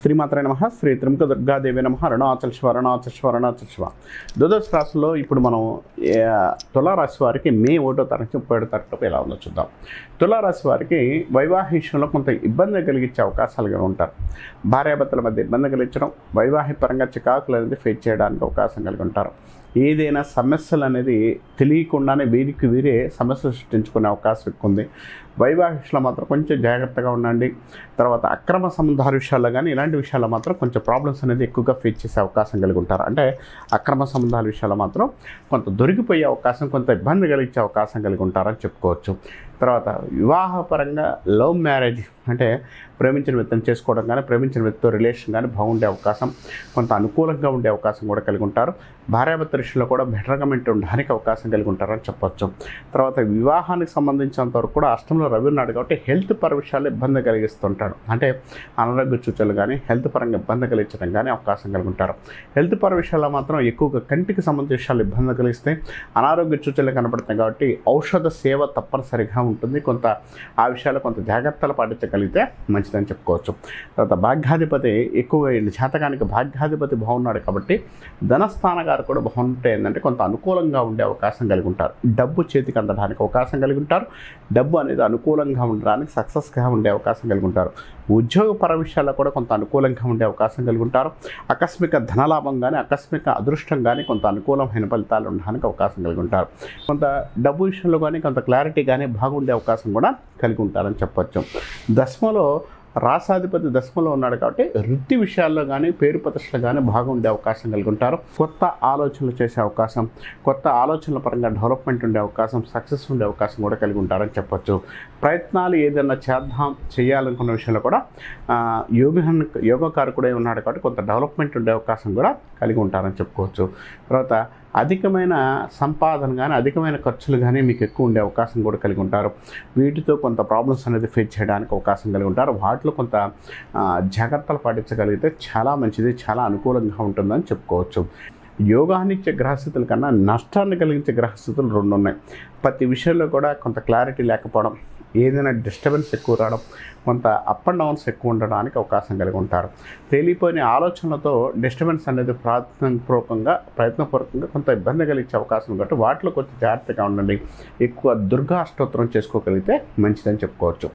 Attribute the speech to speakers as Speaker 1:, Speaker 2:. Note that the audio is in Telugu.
Speaker 1: శ్రీమాత్రే నమ శ్రీ త్రిముఖ దుర్గాదేవి నమ అరుణాచల్ శివ అరుణాచల్ శివ అరుణాచల్ శివ ద్వాదశ రాశిలో ఇప్పుడు మనం ఏ, తులారాశి వారికి మే ఒకటో తారీఖు ముప్పై ఏడో తారీఖు ఎలా ఉందో చూద్దాం తులారాశి వారికి వైవాహిక విషయంలో కొంత ఇబ్బంది కలిగించే అవకాశాలుగా ఉంటారు భార్యాభర్తల మధ్య ఇబ్బంది కలిగించడం వైవాహిక పరంగా చికాకులు అనేది ఫేస్ చేయడానికి అవకాశం కలిగి ఉంటారు ఏదైనా సమస్యలు అనేది తెలియకుండానే వీరికి వీరే సమస్యలు సృష్టించుకునే అవకాశం ఎక్కువ ఉంది వైవాహికలో మాత్రం కొంచెం జాగ్రత్తగా ఉండండి తర్వాత అక్రమ సంబంధాల విషయాల్లో కానీ ఇలాంటి విషయాల్లో మాత్రం కొంచెం ప్రాబ్లమ్స్ అనేది ఎక్కువగా ఫేస్ చేసే అవకాశం కలిగి ఉంటారు అంటే అక్రమ సంబంధాల విషయాల్లో మాత్రం కొంత దొరికిపోయే అవకాశం కొంత ఇబ్బంది కలిగించే అవకాశం కలిగి ఉంటారని చెప్పుకోవచ్చు తర్వాత వివాహపరంగా లవ్ మ్యారేజ్ అంటే ప్రేమించిన వ్యక్తిని చేసుకోవడం కానీ ప్రేమించిన వ్యక్తితో రిలేషన్ కానీ బాగుండే అవకాశం కొంత అనుకూలంగా ఉండే అవకాశం కూడా కలిగి ఉంటారు భార్యాభర్త విషయంలో కూడా బెటర్గా ఉండడానికి అవకాశం కలిగి ఉంటారని చెప్పొచ్చు తర్వాత వివాహానికి సంబంధించినంత వరకు కూడా అష్టంలో రవి ఉన్నాడు కాబట్టి హెల్త్ పర విషయాల్లో ఇబ్బంది కలిగిస్తుంటాడు అంటే అనారోగ్య సూచనలు కానీ హెల్త్ పరంగా ఇబ్బంది కలిగించడం కానీ అవకాశం కలిగి ఉంటారు హెల్త్ పర విషయాల్లో మాత్రం ఎక్కువగా కంటికి సంబంధించిన విషయాలు ఇబ్బంది కలిగిస్తే అనారోగ్య సూచనలు కనపడతాయి కాబట్టి ఔషధ సేవ తప్పనిసరిగా ఉంటుంది కొంత ఆ విషయాల్లో కొంత జాగ్రత్తలు పాటించగలిగితే మంచిదని చెప్పుకోవచ్చు తర్వాత భాగ్యాధిపతి ఎక్కువగా ఈ జాతకానికి భాగ్యాధిపతి బాగున్నాడు కాబట్టి ధనస్థాన గారు కూడా బాగుంటే ఏంటంటే కొంత అనుకూలంగా ఉండే అవకాశం కలిగి ఉంటారు డబ్బు చేతికి అందడానికి అవకాశం కలిగి ఉంటారు డబ్బు అనేది అనుకూలంగా ఉండడానికి సక్సెస్గా ఉండే అవకాశం కలిగి ఉంటారు ఉద్యోగపర విషయాల్లో కూడా కొంత అనుకూలంగా ఉండే అవకాశం కలిగి ఉంటారు ఆకస్మిక ధనలాభం కానీ ఆకస్మిక అదృష్టం కానీ కొంత అనుకూలమైన ఫలితాలు ఉండడానికి అవకాశం కలిగి ఉంటారు కొంత డబ్బు విషయంలో కానీ కొంత క్లారిటీ కానీ బాగుండే అవకాశం కూడా కలిగి ఉంటారని చెప్పొచ్చు దశమలో రాసాధిపతి దశమలో ఉన్నాడు కాబట్టి వృత్తి విషయాల్లో కానీ పేరు ప్రతిష్టలు కానీ బాగుండే అవకాశం కలిగి ఉంటారు కొత్త ఆలోచనలు చేసే అవకాశం కొత్త ఆలోచనల పరంగా డెవలప్మెంట్ ఉండే అవకాశం సక్సెస్ ఉండే అవకాశం కూడా కలిగి ఉంటారని చెప్పొచ్చు ప్రయత్నాలు ఏదైనా చేద్దాం చేయాలనుకున్న విషయంలో కూడా ఆ, యోగ యోగకారకుడై ఉన్నాడు కాబట్టి కొంత డెవలప్మెంట్ ఉండే అవకాశం కూడా కలిగి ఉంటారని చెప్పుకోవచ్చు తర్వాత అధికమైన సంపాదన కానీ అధికమైన ఖర్చులు కానీ మీకు ఎక్కువ ఉండే అవకాశం కూడా కలిగి ఉంటారు వీటితో కొంత ప్రాబ్లమ్స్ అనేది ఫేస్ చేయడానికి అవకాశం కలిగి ఉంటారు వాటిలో కొంత ఆ, జాగ్రత్తలు పాటించగలిగితే చాలా మంచిది చాలా అనుకూలంగా ఉంటుందని చెప్పుకోవచ్చు యోగాన్నిచ్చే గ్రహస్థితుల కన్నా నష్టాన్ని కలిగించే గ్రహస్థితులు రెండు ఉన్నాయి ప్రతి విషయంలో కూడా కొంత క్లారిటీ లేకపోవడం ఏదైనా డిస్టర్బెన్స్ ఎక్కువ రావడం కొంత అప్ అండ్ డౌన్స్ ఎక్కువ ఉండడానికి అవకాశం కలిగి ఉంటారు తేలిపోయిన ఆలోచనలతో డిస్టర్బెన్స్ అనేది ప్రయత్నపూర్వకంగా ప్రయత్నపూర్వకంగా కొంత ఇబ్బంది కలిగించే అవకాశం ఉంది కాబట్టి వాటిలో కొంచెం జాగ్రత్తగా ఉండండి ఎక్కువ దుర్గా అష్టోత్తరం చేసుకోగలిగితే మంచిదని చెప్పుకోవచ్చు